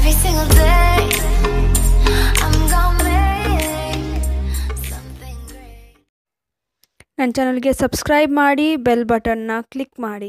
Every single day, I'm gonna make something great. ನನ್ನ ಚಾನಲ್ಗೆ subscribe ಮಾಡಿ ಬೆಲ್ ಬಟನ್ನ ಕ್ಲಿಕ್ ಮಾಡಿ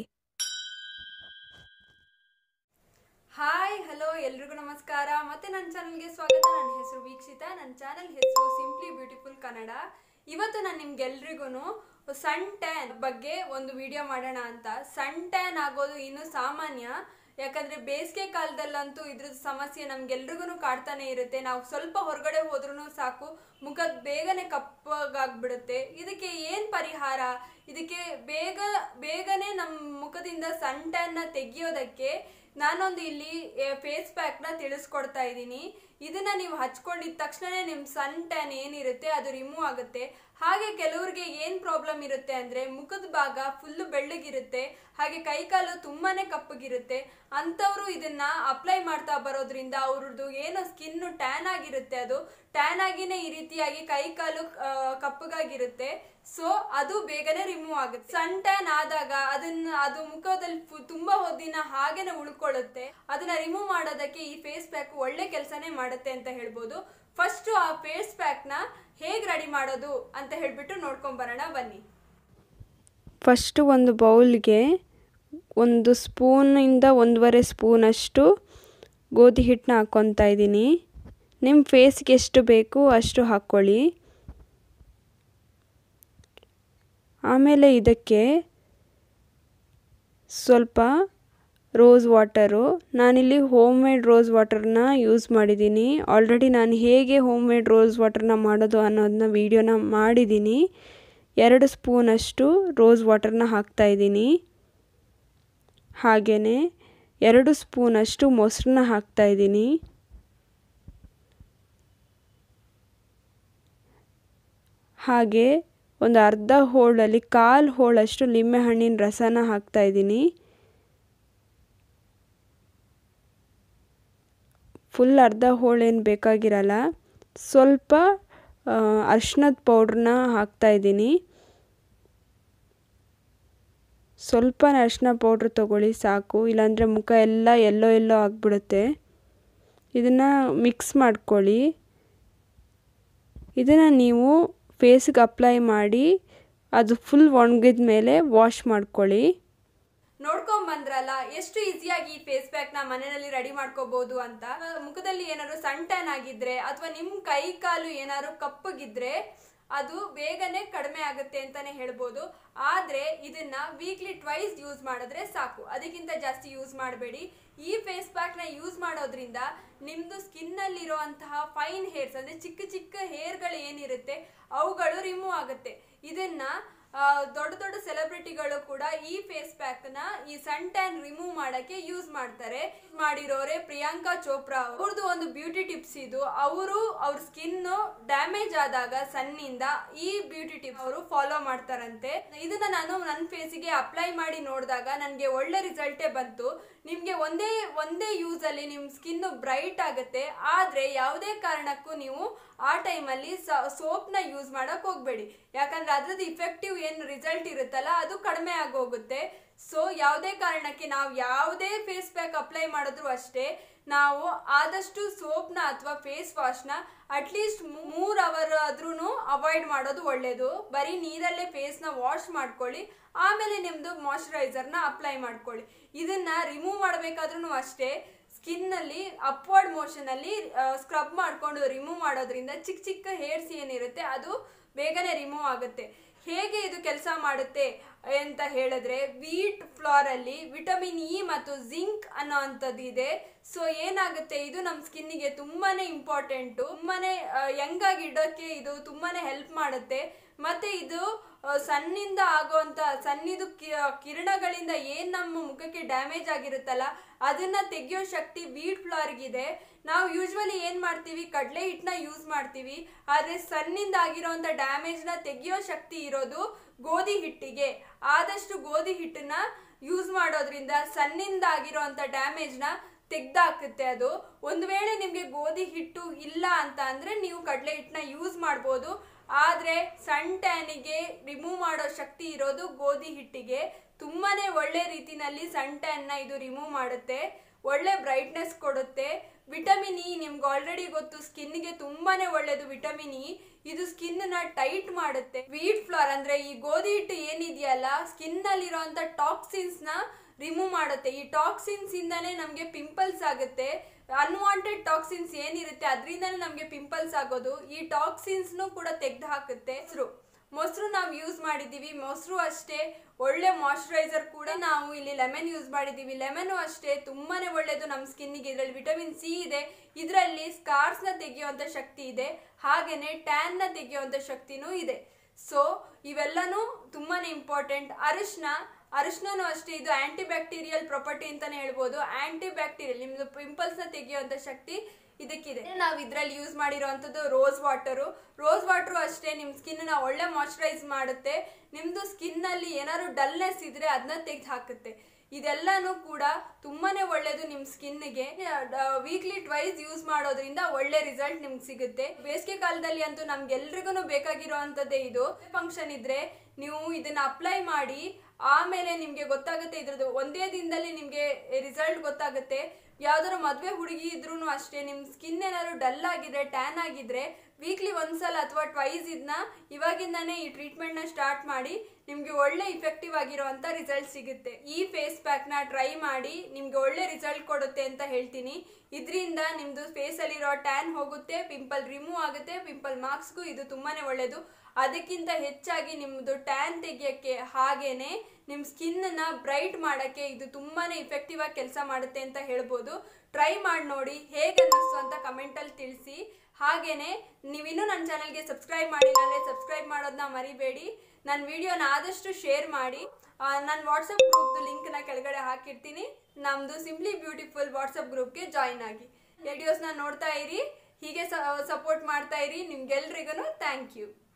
ಹಾಯ್ ಹಲೋ ಎಲ್ರಿಗೂ ನಮಸ್ಕಾರ ಮತ್ತೆ ನನ್ನ ಚಾನಲ್ಗೆ ಸ್ವಾಗತ ನನ್ನ ಹೆಸರು ವೀಕ್ಷಿತ ನನ್ನ ಚಾನಲ್ ಹೆಸರು ಸಿಂಪ್ಲಿ ಬ್ಯೂಟಿಫುಲ್ ಕನ್ನಡ ಇವತ್ತು ನಾನು ನಿಮ್ಗೆಲ್ರಿಗೂ ಸನ್ ಟ್ಯಾನ್ ಬಗ್ಗೆ ಒಂದು ವಿಡಿಯೋ ಮಾಡೋಣ ಅಂತ ಸನ್ ಟ್ಯಾನ್ ಆಗೋದು ಇನ್ನು ಸಾಮಾನ್ಯ ಯಾಕಂದ್ರೆ ಬೇಸಿಗೆ ಕಾಲದಲ್ಲಂತೂ ಇದ್ರದ್ದು ಸಮಸ್ಯೆ ನಮ್ಗೆಲ್ರಿಗೂ ಕಾಡ್ತಾನೆ ಇರುತ್ತೆ ನಾವು ಸ್ವಲ್ಪ ಹೊರಗಡೆ ಹೋದ್ರೂ ಸಾಕು ಮುಖ ಬೇಗನೆ ಕಪ್ಪಗಾಗ್ಬಿಡುತ್ತೆ ಇದಕ್ಕೆ ಏನ್ ಪರಿಹಾರ ಇದಕ್ಕೆ ಬೇಗ ಬೇಗನೆ ನಮ್ಮ ಮುಖದಿಂದ ಸನ್ ಟ್ಯಾನ್ನ ತೆಗಿಯೋದಕ್ಕೆ ನಾನೊಂದು ಇಲ್ಲಿ ಫೇಸ್ ಪ್ಯಾಕ್ನ ತಿಳಿಸ್ಕೊಡ್ತಾ ಇದ್ದೀನಿ ಇದನ್ನ ನೀವು ಹಚ್ಕೊಂಡಿದ ತಕ್ಷಣನೇ ನಿಮ್ಮ ಸನ್ ಟ್ಯಾನ್ ಏನಿರುತ್ತೆ ಅದು ರಿಮೂವ್ ಆಗುತ್ತೆ ಹಾಗೆ ಕೆಲವ್ರಿಗೆ ಏನು ಪ್ರಾಬ್ಲಮ್ ಇರುತ್ತೆ ಅಂದರೆ ಮುಖದ ಭಾಗ ಫುಲ್ಲು ಬೆಳ್ಳಗಿರುತ್ತೆ ಹಾಗೆ ಕೈಕಾಲು ತುಂಬಾನೇ ಕಪ್ಪಗಿರುತ್ತೆ ಅಂಥವ್ರು ಇದನ್ನ ಅಪ್ಲೈ ಮಾಡ್ತಾ ಬರೋದ್ರಿಂದ ಅವ್ರದ್ದು ಏನು ಸ್ಕಿನ್ನು ಟ್ಯಾನ್ ಆಗಿರುತ್ತೆ ಅದು ಟ್ಯಾನ್ ಆಗಿನೇ ಈ ರೀತಿಯಾಗಿ ಕೈಕಾಲು ಆ, ಕಪ್ಪಗಾಗಿರುತ್ತೆ ಸೊ ಅದು ಬೇಗನೆ ರಿಮೂವ್ ಆಗುತ್ತೆ ಸನ್ ಟ್ಯಾನ್ ಆದಾಗ ಅದನ್ನ ಅದು ಮುಖದಲ್ಲಿ ಫು- ತುಂಬಾ ಹೊತ್ತಿನ ಹಾಗೇನೆ ಉಳ್ಕೊಳ್ಳುತ್ತೆ ಅದನ್ನ ರಿಮೂವ್ ಮಾಡೋದಕ್ಕೆ ಈ ಫೇಸ್ ಪ್ಯಾಕ್ ಒಳ್ಳೆ ಕೆಲಸನೇ ಮಾಡುತ್ತೆ ಅಂತ ಹೇಳ್ಬೋದು ಫಸ್ಟ್ ಆ ಫೇಸ್ ಪ್ಯಾಕ್ ನ ಹೇಗ್ ರೆಡಿ ಮಾಡೋದು ಅಂತ ಹೇಳ್ಬಿಟ್ಟು ನೋಡ್ಕೊಂಡ್ ಬರೋಣ ಬನ್ನಿ ಫಸ್ಟು ಒಂದು ಬೌಲ್ಗೆ ಒಂದು ಸ್ಪೂನಿಂದ ಒಂದೂವರೆ ಸ್ಪೂನಷ್ಟು ಗೋಧಿ ಹಿಟ್ಟನ್ನ ಹಾಕ್ಕೊತಾ ಇದ್ದೀನಿ ನಿಮ್ಮ ಫೇಸ್ಗೆ ಎಷ್ಟು ಬೇಕು ಅಷ್ಟು ಹಾಕ್ಕೊಳ್ಳಿ ಆಮೇಲೆ ಇದಕ್ಕೆ ಸ್ವಲ್ಪ ರೋಸ್ ವಾಟರು ನಾನಿಲ್ಲಿ ಹೋಮ್ ಮೇಡ್ ರೋಸ್ ವಾಟರ್ನ ಯೂಸ್ ಮಾಡಿದ್ದೀನಿ ಆಲ್ರೆಡಿ ನಾನು ಹೇಗೆ ಹೋಮ್ ಮೇಡ್ ರೋಸ್ ವಾಟರ್ನ ಮಾಡೋದು ಅನ್ನೋದನ್ನ ವೀಡಿಯೋನ ಮಾಡಿದ್ದೀನಿ ಎರಡು ಸ್ಪೂನಷ್ಟು ರೋಸ್ ವಾಟರ್ನ ಹಾಕ್ತಾಯಿದ್ದೀನಿ ಹಾಗೆಯೇ ಎರಡು ಸ್ಪೂನಷ್ಟು ಮೊಸರನ್ನ ಹಾಕ್ತಾಯಿದ್ದೀನಿ ಹಾಗೆ ಒಂದು ಅರ್ಧ ಹೋಳಲ್ಲಿ ಕಾಲು ಹೋಳಷ್ಟು ಲಿಂಬೆಹಣ್ಣಿನ ರಸನ ಹಾಕ್ತಾಯಿದ್ದೀನಿ ಫುಲ್ ಅರ್ಧ ಹೋಳೇನು ಬೇಕಾಗಿರಲ್ಲ ಸ್ವಲ್ಪ ಅರ್ಶಿನದ ಪೌಡ್ರನ್ನ ಹಾಕ್ತಾಯಿದ್ದೀನಿ ಸ್ವಲ್ಪ ಅರಿಶಿನ ಪೌಡ್ರ್ ತೊಗೊಳ್ಳಿ ಸಾಕು ಇಲ್ಲಾಂದರೆ ಮುಖ ಎಲ್ಲ ಎಲ್ಲೋ ಎಲ್ಲೋ ಆಗಿಬಿಡುತ್ತೆ ಇದನ್ನು ಮಿಕ್ಸ್ ಮಾಡ್ಕೊಳ್ಳಿ ಇದನ್ನು ನೀವು ಫೇಸ್ಗೆ ಅಪ್ಲೈ ಮಾಡಿ ಅದು ಫುಲ್ ಒಣಗಿದ ಮೇಲೆ ವಾಶ್ ಮಾಡ್ಕೊಳ್ಳಿ ನೋಡ್ಕೊಂಡ್ ಬಂದ್ರಲ್ಲ ಎಷ್ಟು ಈಸಿಯಾಗಿ ಈ ಫೇಸ್ ಪ್ಯಾಕ್ ನ ಮನೆಯಲ್ಲಿ ರೆಡಿ ಮಾಡ್ಕೋಬಹುದು ಅಂತ ಮುಖದಲ್ಲಿ ಏನಾದ್ರು ಸನ್ ಟ್ಯಾನ್ ಆಗಿದ್ರೆ ಅಥವಾ ನಿಮ್ ಕೈ ಕಾಲು ಏನಾದ್ರು ಕಪ್ಪಗಿದ್ರೆ ಅದು ಬೇಗನೆ ಕಡಿಮೆ ಆಗುತ್ತೆ ಅಂತಾನೆ ಹೇಳ್ಬೋದು ಆದ್ರೆ ಇದನ್ನ ವೀಕ್ಲಿ ಟ್ವೈಸ್ ಯೂಸ್ ಮಾಡಿದ್ರೆ ಸಾಕು ಅದಕ್ಕಿಂತ ಜಾಸ್ತಿ ಯೂಸ್ ಮಾಡಬೇಡಿ ಈ ಫೇಸ್ ಪ್ಯಾಕ್ ನ ಯೂಸ್ ಮಾಡೋದ್ರಿಂದ ನಿಮ್ದು ಸ್ಕಿನ್ ನಲ್ಲಿರುವಂತಹ ಫೈನ್ ಹೇರ್ಸ್ ಅಂದ್ರೆ ಚಿಕ್ಕ ಚಿಕ್ಕ ಹೇರ್ಗಳು ಏನಿರುತ್ತೆ ಅವುಗಳು ರಿಮೂವ್ ಆಗುತ್ತೆ ಇದನ್ನ ಆ, ದೊಡ್ಡ ದೊಡ್ಡ ಸೆಲೆಬ್ರಿಟಿಗಳು ಕೂಡ ಈ ಫೇಸ್ ಪ್ಯಾಕ್ ನ ಈ ಸನ್ ಟ್ಯಾನ್ ರಿಮೂವ್ ಮಾಡಕ್ಕೆ ಯೂಸ್ ಮಾಡ್ತಾರೆ ಮಾಡಿರೋರೆ ಪ್ರಿಯಾಂಕಾ ಚೋಪ್ರಾ ಅವ್ರದ್ದು ಒಂದು ಬ್ಯೂಟಿ ಟಿಪ್ಸ್ ಇದು ಅವರು ಅವ್ರ ಸ್ಕಿನ್ ಡ್ಯಾಮೇಜ್ ಆದಾಗ ಸನ್ನಿಂದ ಈ ಬ್ಯೂಟಿ ಟಿಪ್ ಅವರು ಫಾಲೋ ಮಾಡ್ತಾರಂತೆ ಇದನ್ನ ನಾನು ನನ್ನ ಫೇಸಿಗೆ ಅಪ್ಲೈ ಮಾಡಿ ನೋಡಿದಾಗ ನನಗೆ ಒಳ್ಳೆ ರಿಸಲ್ಟೇ ಬಂತು ನಿಮ್ಗೆ ಒಂದೇ ಒಂದೇ ಯೂಸ್ ಅಲ್ಲಿ ನಿಮ್ ಸ್ಕಿನ್ ಬ್ರೈಟ್ ಆಗುತ್ತೆ ಆದ್ರೆ ಯಾವುದೇ ಕಾರಣಕ್ಕೂ ನೀವು ಆ ಟೈಮಲ್ಲಿ ಸೋಪ್ನ ಯೂಸ್ ಮಾಡಕ್ ಹೋಗ್ಬೇಡಿ ಯಾಕಂದ್ರೆ ಅದ್ರದ್ದು ಇಫೆಕ್ಟಿವ್ ಏನು ರಿಸಲ್ಟ್ ಇರುತ್ತಲ್ಲ ಅದು ಕಡಿಮೆ ಆಗೋಗುತ್ತೆ ಸೊ ಯಾವುದೇ ಕಾರಣಕ್ಕೆ ನಾವು ಯಾವುದೇ ಫೇಸ್ ಪ್ಯಾಕ್ ಅಪ್ಲೈ ಮಾಡಿದ್ರು ಅಷ್ಟೇ ನಾವು ಆದಷ್ಟು ಸೋಪ್ನ ಅಥವಾ ಫೇಸ್ ವಾಶ್ನ ಅಟ್ಲೀಸ್ಟ್ ಮೂರ್ ಅವರ್ ಆದ್ರೂ ಅವಾಯ್ಡ್ ಮಾಡೋದು ಒಳ್ಳೇದು ಬರೀ ನೀರಲ್ಲೇ ಫೇಸ್ನ ವಾಶ್ ಮಾಡ್ಕೊಳ್ಳಿ ಆಮೇಲೆ ನಿಮ್ದು ಮಾಯಶ್ಚರೈಸರ್ನ ಅಪ್ಲೈ ಮಾಡ್ಕೊಳ್ಳಿ ಇದನ್ನ ರಿಮೂವ್ ಮಾಡಬೇಕಾದ್ರೂ ಅಷ್ಟೇ ಸ್ಕಿನ್ ಅಲ್ಲಿ ಅಪ್ವರ್ಡ್ ಮೋಷನ್ ಅಲ್ಲಿ ಸ್ಕ್ರಬ್ ಮಾಡ್ಕೊಂಡು ರಿಮೂವ್ ಮಾಡೋದ್ರಿಂದ ಚಿಕ್ಕ ಚಿಕ್ಕ ಹೇರ್ಸ್ ಏನಿರುತ್ತೆ ಅದು ಬೇಗನೆ ರಿಮೂವ್ ಆಗುತ್ತೆ ಹೇಗೆ ಇದು ಕೆಲಸ ಮಾಡುತ್ತೆ ಅಂತ ಹೇಳಿದ್ರೆ ವೀಟ್ ಫ್ಲಾರ್ ಅಲ್ಲಿ ವಿಟಮಿನ್ ಇ ಮತ್ತು ಜಿಂಕ್ ಅನ್ನೋ ಅಂಥದ್ದು ಇದೆ ಸೊ ಏನಾಗುತ್ತೆ ಇದು ನಮ್ಮ ಸ್ಕಿನ್ನಿಗೆ ತುಂಬಾನೇ ಇಂಪಾರ್ಟೆಂಟು ತುಂಬಾನೇ ಯಂಗ್ ಆಗಿ ಇಡೋಕ್ಕೆ ಇದು ತುಂಬಾನೇ ಹೆಲ್ಪ್ ಮಾಡುತ್ತೆ ಮತ್ತೆ ಇದು ಆ, ಸನ್ನಿಂದ ಆಗೋಂಥ ಸನ್ನಿದು ಕಿ- ಕಿರಣಗಳಿಂದ ಏನ್ ನಮ್ಮ ಮುಖಕ್ಕೆ ಡ್ಯಾಮೇಜ್ ಆಗಿರುತ್ತಲ್ಲ ಅದನ್ನ ತೆಗೆಯೋ ಶಕ್ತಿ ವೀಟ್ ಫ್ಲಾರ್ಗಿದೆ ನಾವು ಯೂಶ್ವಲಿ ಏನ್ ಮಾಡ್ತೀವಿ ಕಡಲೆ ಹಿಟ್ಟನ್ನ ಯೂಸ್ ಮಾಡ್ತೀವಿ ಆದ್ರೆ ಸನ್ನಿಂದ ಆಗಿರೋಂಥ ಡ್ಯಾಮೇಜ್ನ ತೆಗೆಯೋ ಶಕ್ತಿ ಇರೋದು ಗೋಧಿ ಹಿಟ್ಟಿಗೆ ಆದಷ್ಟು ಗೋಧಿ ಹಿಟ್ಟನ್ನ ಯೂಸ್ ಮಾಡೋದ್ರಿಂದ ಸನ್ನಿಂದ ಆಗಿರೋಂಥ ಡ್ಯಾಮೇಜ್ನ ತೆಗ್ದಾಕುತ್ತೆ ಅದು ಒಂದು ವೇಳೆ ನಿಮಗೆ ಗೋಧಿ ಹಿಟ್ಟು ಇಲ್ಲ ಅಂತ ಅಂದ್ರೆ ನೀವು ಕಡಲೆ ಹಿಟ್ಟನ್ನ ಯೂಸ್ ಮಾಡ್ಬೋದು ಆದ್ರೆ ಸನ್ ಟ್ಯಾನಿಗೆ ರಿಮೂವ್ ಮಾಡೋ ಶಕ್ತಿ ಇರೋದು ಗೋಧಿ ಹಿಟ್ಟಿಗೆ ತುಂಬಾನೇ ಒಳ್ಳೆ ರೀತಿನಲ್ಲಿ ಸನ್ ಟ್ಯಾನ್ನ ಇದು ರಿಮೂವ್ ಮಾಡುತ್ತೆ ಒಳ್ಳೆ ಬ್ರೈಟ್ನೆಸ್ ಕೊಡುತ್ತೆ ವಿಟಮಿನ್ ಇ ನಿಮ್ಗೆ ಆಲ್ರೆಡಿ ಗೊತ್ತು ಸ್ಕಿನ್ಗೆ ತುಂಬಾನೇ ಒಳ್ಳೇದು ವಿಟಮಿನ್ ಇ ಇದು ಸ್ಕಿನ್ ನ ಟೈಟ್ ಮಾಡುತ್ತೆ ವೀಟ್ ಫ್ಲೋರ್ ಅಂದ್ರೆ ಈ ಗೋಧಿ ಹಿಟ್ಟು ಏನಿದೆಯಲ್ಲ ಸ್ಕಿನ್ ನಲ್ಲಿರುವಂತ ಟಾಕ್ಸಿನ್ಸ್ ನ ರಿಮೂವ್ ಮಾಡುತ್ತೆ ಈ ಟಾಕ್ಸಿನ್ಸ್ ಇಂದಾನೆ ನಮಗೆ ಪಿಂಪಲ್ಸ್ ಆಗುತ್ತೆ ಅನ್ವಾಂಟೆಡ್ ಟಾಕ್ಸಿನ್ಸ್ ಏನಿರುತ್ತೆ ಅದರಿಂದನೇ ನಮಗೆ ಪಿಂಪಲ್ಸ್ ಆಗೋದು ಈ ಟಾಕ್ಸಿನ್ಸ್ನು ಕೂಡ ತೆಗೆದು ಹಾಕುತ್ತೆ ಮೊಸರು ಮೊಸರು ನಾವು ಯೂಸ್ ಮಾಡಿದ್ದೀವಿ ಮೊಸರು ಅಷ್ಟೇ ಒಳ್ಳೆ ಮಾಯಶ್ಚರೈಸರ್ ಕೂಡ ನಾವು ಇಲ್ಲಿ ಲೆಮನ್ ಯೂಸ್ ಮಾಡಿದ್ದೀವಿ ಲೆಮನು ಅಷ್ಟೇ ತುಂಬಾನೇ ಒಳ್ಳೆಯದು ನಮ್ಮ ಸ್ಕಿನ್ನಿಗೆ ಇದರಲ್ಲಿ ವಿಟಮಿನ್ ಸಿ ಇದೆ ಇದರಲ್ಲಿ ಸ್ಕಾರ್ಸ್ನ ತೆಗೆಯುವಂಥ ಶಕ್ತಿ ಇದೆ ಹಾಗೆಯೇ ಟ್ಯಾನ್ನ ತೆಗೆಯುವಂಥ ಶಕ್ತಿನೂ ಇದೆ ಸೊ ಇವೆಲ್ಲನೂ ತುಂಬಾನೇ ಇಂಪಾರ್ಟೆಂಟ್ ಅರಿಶಿನ ಅರಿಶಿನೂ ಅಷ್ಟೇ ಇದು ಆಂಟಿ ಬ್ಯಾಕ್ಟೀರಿಯಲ್ ಪ್ರಾಪರ್ಟಿ ಅಂತಾನೆ ಹೇಳ್ಬೋದು ಆಂಟಿ ಬ್ಯಾಕ್ಟೀರಿಯಲ್ ನಿಮ್ದು ಪಿಂಪಲ್ಸ್ ನ ತೆಗೆಯುವಂತ ಶಕ್ತಿ ಇದಕ್ಕಿದೆ ನಾವು ಇದ್ರಲ್ಲಿ ಯೂಸ್ ಮಾಡಿರೋವಂಥದ್ದು ರೋಸ್ ವಾಟರು ರೋಸ್ ವಾಟರು ಅಷ್ಟೇ ನಿಮ್ಮ ಸ್ಕಿನ್ ನ ಒಳ್ಳೆ ಮಾಯಶ್ಚರೈಸ್ ಮಾಡುತ್ತೆ ನಿಮ್ದು ಸ್ಕಿನ್ ನಲ್ಲಿ ಏನಾದ್ರು ಡಲ್ನೆಸ್ ಇದ್ರೆ ಅದನ್ನ ತೆಗೆದು ಹಾಕುತ್ತೆ ಇದೆಲ್ಲಾನು ಕೂಡ ತುಂಬಾನೇ ಒಳ್ಳೇದು ನಿಮ್ಮ ಸ್ಕಿನ್ಗೆ ವೀಕ್ಲಿ ಟ್ವೈಸ್ ಯೂಸ್ ಮಾಡೋದ್ರಿಂದ ಒಳ್ಳೆ ರಿಸಲ್ಟ್ ನಿಮ್ಗೆ ಸಿಗುತ್ತೆ ಬೇಸಿಗೆ ಕಾಲದಲ್ಲಿ ಅಂತೂ ನಮ್ಗೆಲ್ರಿಗೂ ಬೇಕಾಗಿರುವಂತದ್ದೇ ಇದು ಫಂಕ್ಷನ್ ಇದ್ರೆ ನೀವು ಇದನ್ನ ಅಪ್ಲೈ ಮಾಡಿ ಆಮೇಲೆ ನಿಮ್ಗೆ ಗೊತ್ತಾಗುತ್ತೆ ಇದ್ರದ್ದು ಒಂದೇ ದಿನದಲ್ಲಿ ನಿಮ್ಗೆ ರಿಸಲ್ಟ್ ಗೊತ್ತಾಗುತ್ತೆ ಯಾವ್ದಾದ್ರು ಮದ್ವೆ ಹುಡುಗಿ ಇದ್ರೂ ಅಷ್ಟೇ ನಿಮ್ ಸ್ಕಿನ್ ಏನಾದ್ರು ಡಲ್ ಆಗಿದ್ರೆ ಟ್ಯಾನ್ ಆಗಿದ್ರೆ ವೀಕ್ಲಿ ಒಂದ್ಸಲ ಅಥವಾ ಟ್ವೈಸ್ ಇದನ್ನ ಇವಾಗಿಂದಾನೇ ಈ ಟ್ರೀಟ್ಮೆಂಟ್ ನ ಸ್ಟಾರ್ಟ್ ಮಾಡಿ ನಿಮ್ಗೆ ಒಳ್ಳೆ ಇಫೆಕ್ಟಿವ್ ಆಗಿರುವಂತ ರಿಸಲ್ಟ್ ಸಿಗುತ್ತೆ ಈ ಫೇಸ್ ಪ್ಯಾಕ್ ನ ಟ್ರೈ ಮಾಡಿ ನಿಮ್ಗೆ ಒಳ್ಳೆ ರಿಸಲ್ಟ್ ಕೊಡುತ್ತೆ ಅಂತ ಹೇಳ್ತೀನಿ ಇದರಿಂದ ನಿಮ್ದು ಫೇಸ್ ಅಲ್ಲಿರೋ ಟ್ಯಾನ್ ಹೋಗುತ್ತೆ ಪಿಂಪಲ್ ರಿಮೂವ್ ಆಗುತ್ತೆ ಪಿಂಪಲ್ ಮಾರ್ಕ್ಸ್ಗೂ ಇದು ತುಂಬಾನೇ ಒಳ್ಳೇದು ಅದಕ್ಕಿಂತ ಹೆಚ್ಚಾಗಿ ನಿಮ್ಮದು ಟ್ಯಾನ್ ತೆಗಿಯಕ್ಕೆ ಹಾಗೇನೆ ನಿಮ್ಮ ಸ್ಕಿನ್ ನ ಬ್ರೈಟ್ ಮಾಡಕ್ಕೆ ಇದು ತುಂಬಾನೇ ಇಫೆಕ್ಟಿವ್ ಆಗಿ ಕೆಲಸ ಮಾಡುತ್ತೆ ಅಂತ ಹೇಳ್ಬೋದು ಟ್ರೈ ಮಾಡಿ ನೋಡಿ ಹೇಗೆ ಅನ್ನಿಸ್ತು ಅಂತ ಕಮೆಂಟ್ ಅಲ್ಲಿ ತಿಳಿಸಿ ಹಾಗೇನೆ ನೀವಿನ್ನೂ ನನ್ನ ಚಾನಲ್ಗೆ ಸಬ್ಸ್ಕ್ರೈಬ್ ಮಾಡಿಲ್ಲ ಅಂದ್ರೆ ಸಬ್ಸ್ಕ್ರೈಬ್ ಮಾಡೋದನ್ನ ಮರಿಬೇಡಿ ನನ್ನ ವಿಡಿಯೋನ ಆದಷ್ಟು ಶೇರ್ ಮಾಡಿ ನನ್ನ ವಾಟ್ಸಪ್ ಗ್ರೂಪ್ದು ಲಿಂಕ್ನ ಕೆಳಗಡೆ ಹಾಕಿರ್ತೀನಿ ನಮ್ಮದು ಸಿಂಪ್ಲಿ ಬ್ಯೂಟಿಫುಲ್ ವಾಟ್ಸಪ್ ಗ್ರೂಪ್ಗೆ ಜಾಯಿನ್ ಆಗಿ ವಿಡಿಯೋಸ್ನ ನೋಡ್ತಾ ಇರಿ ಹೀಗೆ ಸಪೋರ್ಟ್ ಮಾಡ್ತಾ ಇರಿ ನಿಮ್ಗೆಲ್ರಿಗೂ ಥ್ಯಾಂಕ್ ಯು